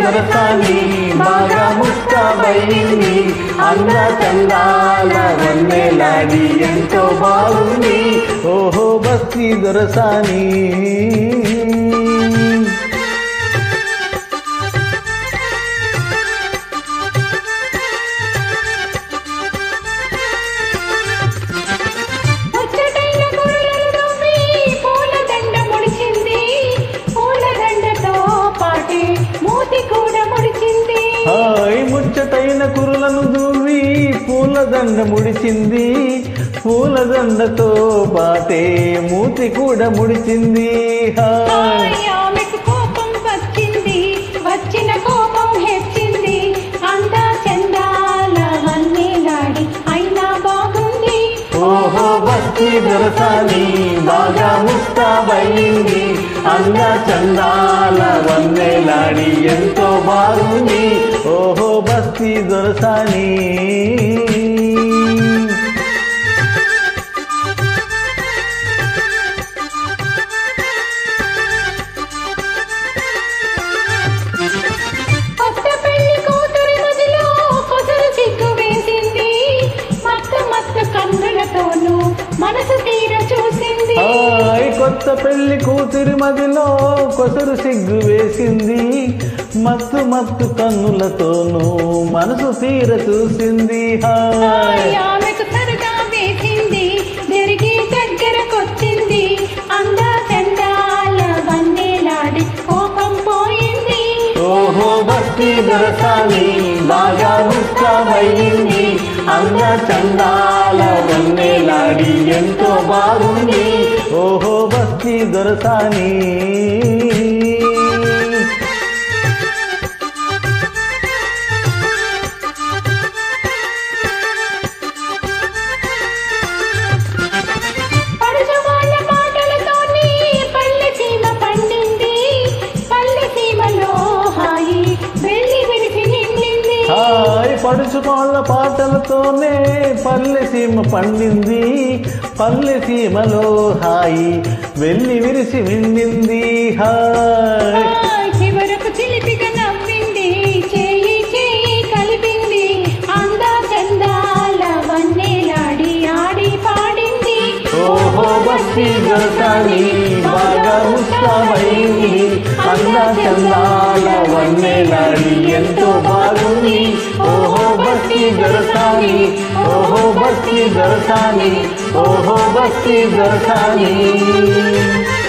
దొరసాని బాగా ముస్తాబైంది అంద చందాల వన్నెలాడి ఎంతో బాగుంది ఓహో బస్తీ దొరసాని ముచ్చటైన గురులను నవ్వి పూలదండ ముడిచింది పూలదండతో పాటే మూతి కూడా ముడిచింది హాయ్ ముచ్చటైన కురులను దువ్వి పూలదండ ముడిచింది పూలదండతో పాటే మూతి కూడా ముడిచింది హాయ్ హాయ్ ఆమెకు కోపం వచ్చింది వచ్చిన కోపం హెచ్చింది అంతా చందాల వన్నెలాడి అయినా బాగుంది ఓహో బస్తీ దొరసాని బాగా ముస్తాబైంది అంద చందాల వన్నెలాడి ఎంతో బాగుంది ఓహో బస్తీ దొరసాని కొత్త పెళ్లి కూతురి మదిలో కొసరు సిగ్గు వేసింది మత్తు మత్తు కన్నులతోనూ మనసు తీర చూసింది హాయ్ కొత్త పెళ్లి కూతురి మదిలో కొసరు సిగ్గు వేసింది మత్తు మత్తు కన్నులతోనూ మనసు తీర చూసింది హాయ్ హాయ్ ఆమెకు సరదా వేసింది తిరిగి దగ్గరకొచ్చింది అందా చందాల వన్నెలాడి కోపం పోయింది ఓహో భక్తి దొరసాని బాగా ముస్తాబైంది అంద చందాల వన్నెలాడి ఎంతో బాగుంది ఓహో భక్తి దొరసాని పడుచవాళ్ళ పాటలతోని పల్లె సీమ పండింది పల్లె సీమలో హాయి వెళ్ళి విడిసి నిండింది హాయ్ పడుచుకోళ్ళ పాటలతోనే పల్లె సీమ పండింది పల్లె సీమలో హాయి వెళ్ళి విరిసి విండింది హాయ్ హాయ్ చివరకు చిలిపిగా నవ్వింది చేయి చేయి కలిపింది అందా చందాల వన్నెలాడి ఆడి పాడింది ఓహో భక్తి దొరసాని బాగా ఉత్సాహమైంది అన్న చందాల వన్నెలాడి ఎంతో బాగుంది ఓహో భక్తి దొరసాని ఓహో భక్తి దొరసాని ఓహో భక్తి దొరసాని